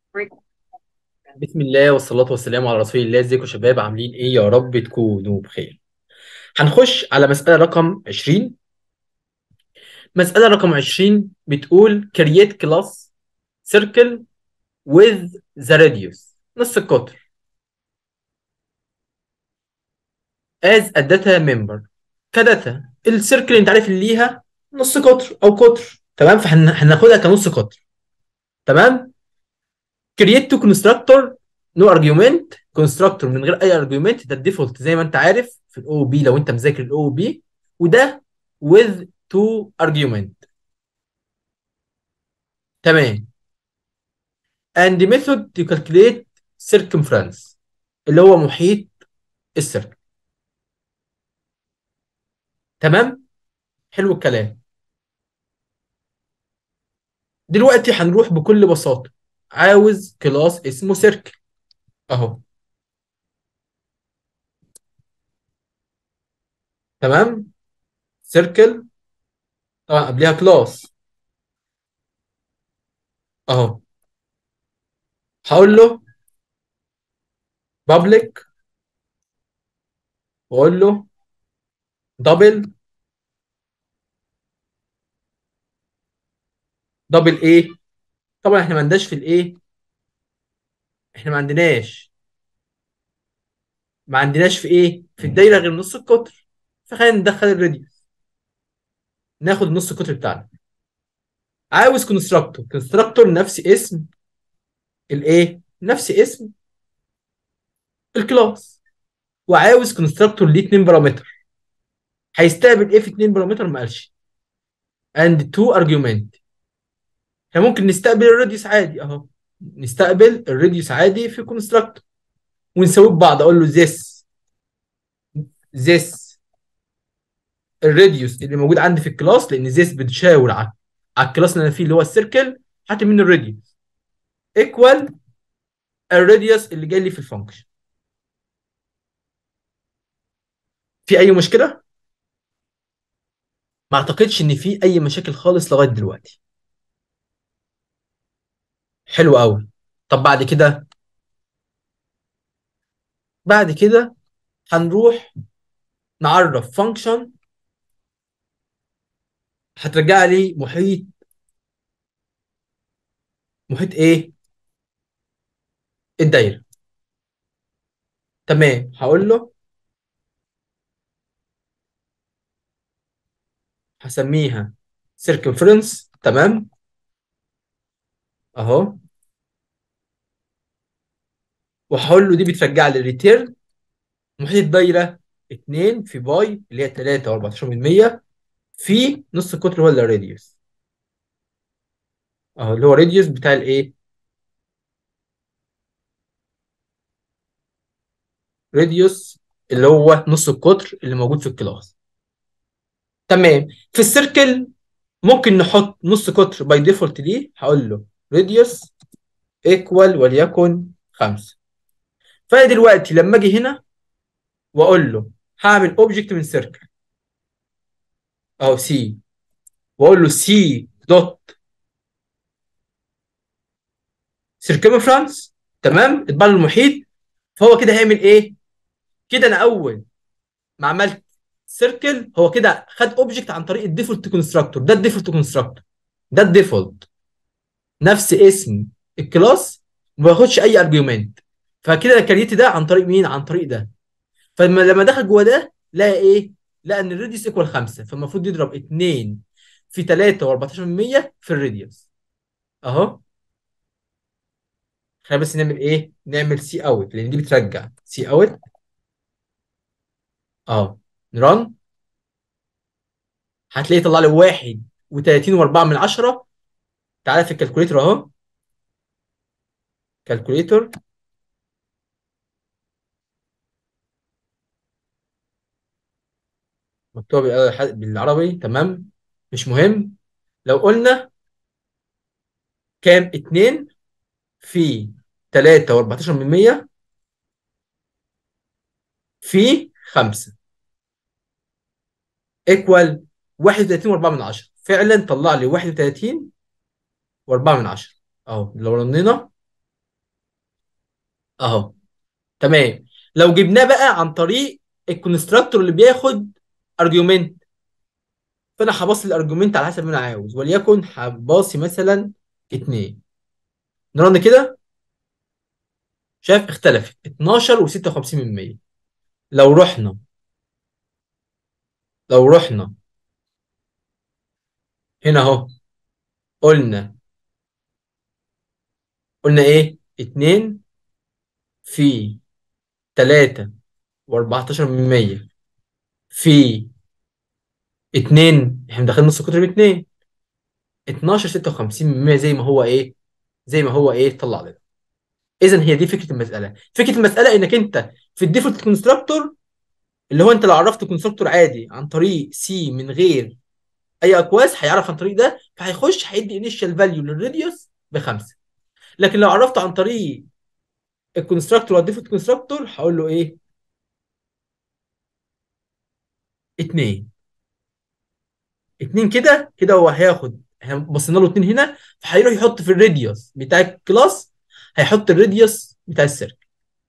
بسم الله والصلاة والسلام على رسول الله ازيكم يا شباب عاملين ايه يا رب تكونوا بخير هنخش على مسألة رقم 20 مسألة رقم 20 بتقول create class circle with the radius نص القطر as a data member كداتا السيركل انت عارف اللي ليها نص قطر او قطر تمام فهناخدها كنص قطر تمام create to constructor no argument constructor من غير اي argument ده الديفولت زي ما انت عارف في الاو بي لو انت مذاكر الاو بي وده with two argument تمام and method to calculate circumference اللي هو محيط السيركل تمام حلو الكلام دلوقتي هنروح بكل بساطة عاوز كلاس اسمه سيركل اهو تمام سيركل طبعا قبلها كلاس اهو هقول له بابليك واقول له دبل دبل ايه طبعا احنا ما عندناش في الايه احنا ما عندناش ما عندناش في ايه في الدايره غير نص القطر فخلينا ندخل الراديوس ناخد نص القطر بتاعنا عاوز كونستراكتور كونستراكتور نفس اسم الايه نفس اسم الكلاس وعاوز كونستراكتور ليه 2 بارامتر هيستقبل ايه في 2 بارامتر ما قالش and two argument احنا ممكن نستقبل الراديوس عادي اهو نستقبل الراديوس عادي في كونستراكتور ونساويه ببعض اقول له this this الراديوس اللي موجود عندي في الكلاس لان this بتشاور على على الكلاس اللي انا فيه اللي هو السيركل هات منه الراديوس ايكوال الراديوس اللي جاي لي في الفانكشن في اي مشكله ما اعتقدش ان في اي مشاكل خالص لغايه دلوقتي حلو قوي طب بعد كده بعد كده هنروح نعرف فانكشن هترجع لي محيط محيط ايه الدايره تمام هقول له هسميها circumference تمام اهو وهقول له دي بترجع لي ريتيرن محيط الدايره 2 في باي اللي هي 3 و14% في نص القطر هو الراديوس اهو اللي هو راديوس بتاع الايه راديوس اللي هو نص القطر اللي موجود في الكلاس تمام في السيركل ممكن نحط نص قطر باي ديفولت ليه هقول له راديوس ايكوال وليكن 5 فانا دلوقتي لما اجي هنا واقول له هعمل اوبجكت من سيركل اهو سي واقول له سي دوت سيركمفرنس تمام اتبع له المحيط فهو كده هيعمل ايه؟ كده انا اول ما عملت سيركل هو كده خد اوبجكت عن طريق الديفولت كونستراكتور ده الديفولت كونستراكتور ده الديفولت نفس اسم الكلاس ما بياخدش اي ارجيومنت فكده انا كريت ده عن طريق مين؟ عن طريق ده فلما دخل جوه ده لقى ايه؟ لقى ان الراديوس ايكوال 5 فالمفروض يضرب 2 في 3 و14% في الراديوس اهو خلينا بس نعمل ايه؟ نعمل سي اوت لان دي بترجع سي اوت اه نرن هتلاقيه طلع لي 31 و4 من 10 تعالى في الكالكوليتر اهو كالكوليتر مكتوبة بالعربي تمام مش مهم لو قلنا كام 2 في 3 و14% في 5 ايكوال 31 و4 من 10 فعلا طلع لي 31 و4 من 10 اهو لو رنينا اهو تمام لو جبناه بقى عن طريق الكونستراكتور اللي بياخد ارجيومنت فانا هباصي الارجيومنت على حسب ما انا عاوز وليكن هباصي مثلا اتنين نرن كده شايف اختلفت 12 و56% لو رحنا لو رحنا هنا اهو قلنا قلنا ايه 2 في 3 و14 من 100 في 2 احنا داخلين نص قطر ب 2 12 56 من 100 زي ما هو ايه زي ما هو ايه طلع لنا اذا هي دي فكره المساله فكره المساله انك انت في الديفولت كونستراكتور اللي هو انت لو عرفت كونستراكتور عادي عن طريق سي من غير اي اكواس هيعرف عن طريق ده فهيخش هيدي انيشال فاليو للراديوس بخمسه لكن لو عرفته عن طريق الكونستراكتور والديفولت كونستراكتور هقول له ايه؟ اتنين اتنين كده كده هو هياخد احنا بصينا له اتنين هنا فهيروح يحط في الراديوس بتاع الكلاس هيحط الراديوس بتاع السيركل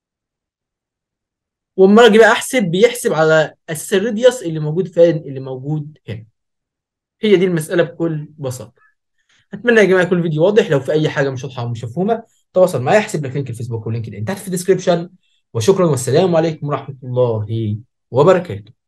واما اجي بقى احسب بيحسب على اساس الراديوس اللي موجود فين اللي موجود هنا هي دي المساله بكل بساطه اتمنى يا جماعه يكون الفيديو واضح لو في اي حاجه مش واضحه او مش مفهومه تواصل معايا احسب لك لينك الفيسبوك ولينكد ان تحت في الديسكربشن وشكرا والسلام عليكم ورحمه الله وبركاته